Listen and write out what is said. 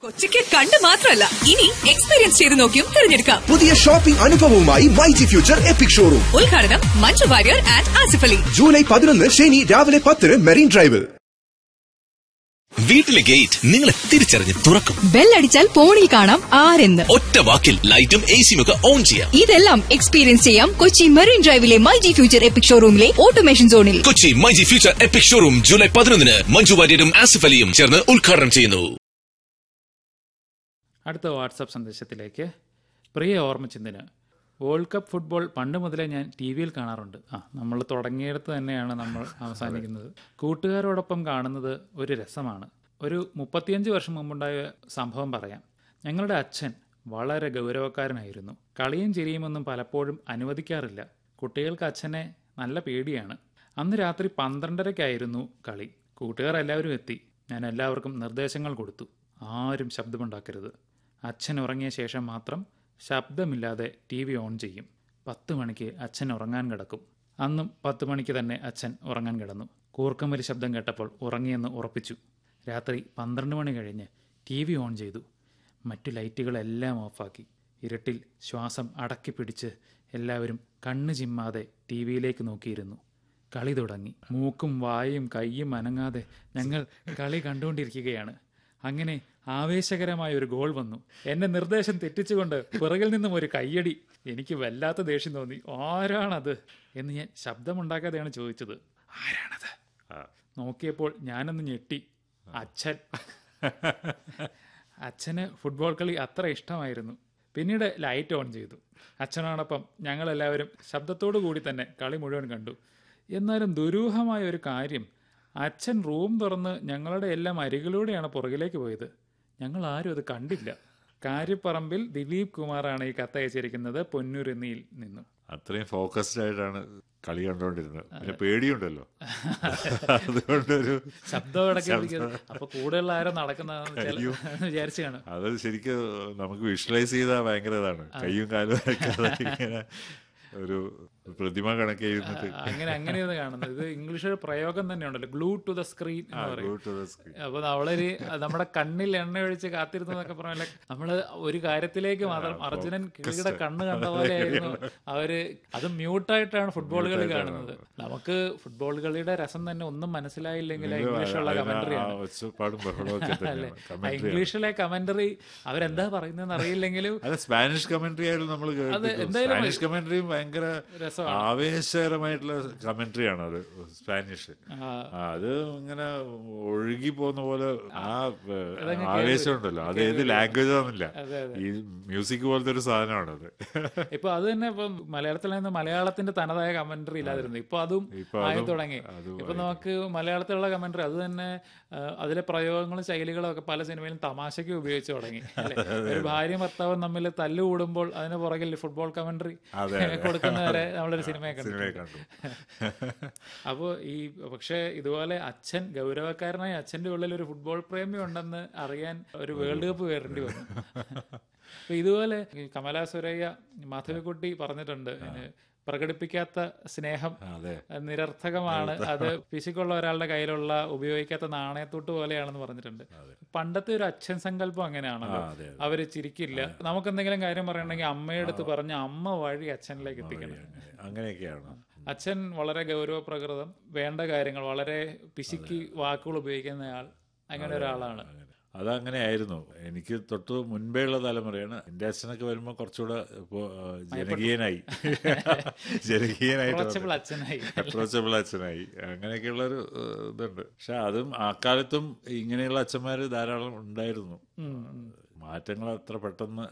കൊച്ചിക്ക് കണ്ട് മാത്രമല്ല ഇനി എക്സ്പീരിയൻസ് ചെയ്ത് നോക്കിയും തിരഞ്ഞെടുക്കാം പുതിയ ഷോപ്പിംഗ് അനുഭവവുമായി മൈജി ഫ്യൂച്ചർ എപ്പിക് ഷോറൂം ഉദ്ഘാടനം മഞ്ജു വാര്യർ ആൻഡ് ആസിഫ് അലി ജൂലൈ പതിനൊന്ന് ശനി രാവിലെ പത്തിന് മെറീൻ ഡ്രൈവിൽ വീട്ടിലെ ഗേറ്റ് നിങ്ങളെ തിരിച്ചറിഞ്ഞ് തുറക്കും ബെല്ലടിച്ചാൽ ഫോണിൽ കാണാം ആരെന്ന് ഒറ്റ വാക്കിൽ ലൈറ്റും എ സിയും ഒക്കെ ഓൺ ചെയ്യാം ഇതെല്ലാം എക്സ്പീരിയൻസ് ചെയ്യാം കൊച്ചി മെറീൻ ഡ്രൈവിലെ മൈജി ഫ്യൂച്ചർ എപ്പിക് ഷോറൂമിലെ ഓട്ടോമേഷൻ സോണിൽ Kochi myG future epic showroom July പതിനൊന്നിന് മഞ്ജു വാര്യരും ആസിഫ് അലിയും ചേർന്ന് ഉദ്ഘാടനം ചെയ്യുന്നു അടുത്ത വാട്സപ്പ് സന്ദേശത്തിലേക്ക് പ്രിയ ഓർമ്മച്ചിന്തിന് വേൾഡ് കപ്പ് ഫുട്ബോൾ പണ്ട് മുതലേ ഞാൻ ടി വിയിൽ കാണാറുണ്ട് ആ നമ്മൾ തുടങ്ങിയിടത്ത് തന്നെയാണ് നമ്മൾ അവസാനിക്കുന്നത് കൂട്ടുകാരോടൊപ്പം കാണുന്നത് ഒരു രസമാണ് ഒരു മുപ്പത്തിയഞ്ച് വർഷം മുമ്പുണ്ടായ സംഭവം പറയാം ഞങ്ങളുടെ അച്ഛൻ വളരെ ഗൗരവക്കാരനായിരുന്നു കളിയും ചിരിയുമൊന്നും പലപ്പോഴും അനുവദിക്കാറില്ല കുട്ടികൾക്ക് അച്ഛനെ നല്ല പേടിയാണ് അന്ന് രാത്രി പന്ത്രണ്ടരയ്ക്കായിരുന്നു കളി കൂട്ടുകാർ എല്ലാവരും എത്തി ഞാൻ എല്ലാവർക്കും നിർദ്ദേശങ്ങൾ കൊടുത്തു ആരും ശബ്ദമുണ്ടാക്കരുത് അച്ഛൻ ഉറങ്ങിയ ശേഷം മാത്രം ശബ്ദമില്ലാതെ ടി വി ഓൺ ചെയ്യും പത്ത് മണിക്ക് അച്ഛൻ ഉറങ്ങാൻ കിടക്കും അന്നും പത്ത് മണിക്ക് തന്നെ അച്ഛൻ ഉറങ്ങാൻ കിടന്നു കൂർക്കമ്പലി ശബ്ദം കേട്ടപ്പോൾ ഉറങ്ങിയെന്ന് ഉറപ്പിച്ചു രാത്രി പന്ത്രണ്ട് മണി കഴിഞ്ഞ് ടി വി ഓൺ ചെയ്തു മറ്റു ലൈറ്റുകളെല്ലാം ഓഫാക്കി ഇരുട്ടിൽ ശ്വാസം അടക്കി പിടിച്ച് എല്ലാവരും കണ്ണ് ചിമ്മാതെ ടി വിയിലേക്ക് നോക്കിയിരുന്നു കളി തുടങ്ങി മൂക്കും വായും കൈയും അനങ്ങാതെ ഞങ്ങൾ കളി കണ്ടുകൊണ്ടിരിക്കുകയാണ് അങ്ങനെ ആവേശകരമായ ഒരു ഗോൾ വന്നു എന്നെ നിർദ്ദേശം തെറ്റിച്ചുകൊണ്ട് പിറകിൽ നിന്നും ഒരു കയ്യടി എനിക്ക് വല്ലാത്ത ദേഷ്യം തോന്നി ആരാണത് എന്ന് ഞാൻ ശബ്ദമുണ്ടാക്കാതെയാണ് ചോദിച്ചത് ആരാണത് നോക്കിയപ്പോൾ ഞാനൊന്ന് ഞെട്ടി അച്ഛൻ അച്ഛന് ഫുട്ബോൾ കളി അത്ര ഇഷ്ടമായിരുന്നു പിന്നീട് ലൈറ്റ് ഓൺ ചെയ്തു അച്ഛനോടൊപ്പം ഞങ്ങളെല്ലാവരും ശബ്ദത്തോടു കൂടി തന്നെ കളി മുഴുവൻ കണ്ടു എന്നാലും ദുരൂഹമായ ഒരു കാര്യം അച്ഛൻ റൂം തുറന്ന് ഞങ്ങളുടെ എല്ലാം അരികിലൂടെയാണ് പുറകിലേക്ക് പോയത് ഞങ്ങൾ ആരും അത് കണ്ടില്ല കാര്യപ്പറമ്പിൽ ദിലീപ് കുമാറാണ് ഈ കത്ത് അയച്ചിരിക്കുന്നത് പൊന്നൂരെന്നിയിൽ നിന്നും അത്രയും ഫോക്കസ്ഡ് ആയിട്ടാണ് കളി കണ്ടോണ്ടിരുന്നത് പിന്നെ പേടിയുണ്ടല്ലോ അതുകൊണ്ടൊരു ശബ്ദം ഇടയ്ക്ക് അപ്പൊ കൂടുതൽ ആരോ നടക്കുന്നതെന്ന് വിചാരിച്ചു കാണും അത് ശരിക്കും നമുക്ക് വിഷ്വലൈസ് ചെയ്താൽ ഭയങ്കര ഇതാണ് കയ്യും കാലും അനക്കാതെ ഇങ്ങനെ ഒരു പ്രതിമ കണക്കെ ഇരുന്നിട്ട് അങ്ങനെ അങ്ങനെയാണ് കാണുന്നത് ഇത് ഇംഗ്ലീഷ് ഒരു പ്രയോഗം തന്നെ ഉണ്ടല്ലോ ഗ്ലൂ ടു ദ സ്ക്രീൻ എന്ന് പറയും go to the screen. അപ്പൊ നമ്മളൊരു നമ്മുടെ കണ്ണിൽ എണ്ണ ഒഴിച്ച് കാത്തിരുന്നു എന്നൊക്കെ പറഞ്ഞാൽ നമ്മള് ഒരു കാര്യത്തിലേക്ക് മാത്രം അർജുനൻ കിളിയുടെ കണ്ണ് കണ്ട പോലെയായിരുന്നു അവര് അത് മ്യൂട്ടായിട്ടാണ് ഫുട്ബോൾ കളി കാണുന്നത് നമുക്ക് ഫുട്ബോൾ കളിയുടെ രസം തന്നെ ഒന്നും മനസ്സിലായില്ലെങ്കിൽ ആ ഇംഗ്ലീഷുള്ള അതിന് കമന്ററി ആ ആണ് ഒച്ചപ്പാടും ബഹളമൊക്കെ അല്ലേ തന്നെയാണ് ആ കമന്ററി ഇംഗ്ലീഷിലെ കമന്ററി അവരെന്താ പറയുന്നതെന്ന് അറിയില്ലെങ്കിലും അല്ല സ്പാനിഷ് കമന്ററി ആയാലും നമ്മൾ എന്തായാലും സ്പാനിഷ് കമന്ററിയും ഭയങ്കര രസമാണ്. ആവേശകരമായിട്ടുള്ള കമന്ററി ആണ് അത് സ്പാനിഷ് ആ, ആ, അത് ഇങ്ങനെ ഒഴുകി പോകുന്ന പോലെ ആ ഏ, ആവേശം ഉണ്ടല്ലോ അത് ഏത് ലാംഗ്വേജ് ആണെന്നില്ല അതെ, ഈ മ്യൂസിക് പോലത്തെ ഒരു സാധനമാണ് അത് ഇപ്പൊ അത് തന്നെ ഇപ്പൊ മലയാളത്തിൽ നിന്ന് മലയാളത്തിന്റെ തനതായ കമന്ററി ഇല്ലാതിരുന്നു ഇപ്പൊ അതും ഇപ്പൊ ആയി അതും- തുടങ്ങി അതും ഇപ്പൊ നമുക്ക് മലയാളത്തിലുള്ള കമന്ററി അത് തന്നെ ആ, അതിലെ പ്രയോഗങ്ങളും ശൈലികളും ഒക്കെ പല സിനിമയിലും തമാശയ്ക്ക് ഉപയോഗിച്ച് തുടങ്ങി അല്ലേ? ഒരു ഭാര്യയും ഭർത്താവും തമ്മിൽ തല്ലുകൂടുമ്പോൾ അതിന് പുറകിൽ ഫുട്ബോൾ കമന്ററി അതെ, അതെ. കൊടുക്കുന്നവരെ നമ്മളൊരു സിനിമയെ സിനിമയെ കണ്ടു കണ്ടു അപ്പോൾ ഈ പക്ഷേ ഇതുപോലെ അച്ഛൻ ഗൗരവക്കാരനായ അച്ഛന്റെ ഉള്ളിൽ ഒരു ഫുട്ബോൾ പ്രേമി ഉണ്ടെന്ന് അറിയാൻ ഒരു വേൾഡ് കപ്പ് വരേണ്ടി വന്നു അപ്പൊ ഇതുപോലെ ഈ കമലാ സുരയ്യ മാധവിക്കുട്ടി പറഞ്ഞിട്ടുണ്ട് ഇതിന് പ്രകടിപ്പിക്കാത്ത സ്നേഹം അതെ നിരർത്ഥകമാണ് അത് പിശുക്കുള്ള ഒരാളുടെ കയ്യിലുള്ള ഉപയോഗിക്കാത്ത നാണയത്തൊട്ട് പോലെയാണെന്ന് പറഞ്ഞിട്ടുണ്ട് പണ്ടത്തെ ഒരു അച്ഛൻ സങ്കല്പം അങ്ങനെയാണല്ലോ ആ, അതെ, അതെ. അവര് ചിരിക്കില്ല നമുക്ക് എന്തെങ്കിലും കാര്യം പറയണമെങ്കിൽ അമ്മയെടുത്ത് പറഞ്ഞ് അമ്മ വഴി അച്ഛനിലേക്ക് എത്തിക്കണം അങ്ങനെയൊക്കെയാണ് അച്ഛൻ വളരെ ഗൗരവപ്രകൃതം വേണ്ട കാര്യങ്ങൾ വളരെ പിശുക്കി വാക്കുകൾ ഉപയോഗിക്കുന്നയാൾ അങ്ങനെ ഒരാളാണ് അതങ്ങനെ ആയിരുന്നു എനിക്ക് തൊട്ട് മുൻപേ ഉള്ള തലമുറയാണ് എൻ്റെ അച്ഛനൊക്കെ വരുമ്പോൾ കുറച്ചുകൂടെ ഇപ്പോ ആ, ജനകീയനായി ജനകീയനായിട്ട് Approachable അച്ഛനായി. അപ്രോച്ചബിൾ അച്ഛനായി അങ്ങനെയൊക്കെയുള്ള ഒരു ഏഹ്, ഇതുണ്ട് പക്ഷെ അതും ആ കാലത്തും ഇങ്ങനെയുള്ള അച്ഛന്മാര് ധാരാളം ഉണ്ടായിരുന്നു മാറ്റങ്ങൾ അത്ര പെട്ടെന്ന്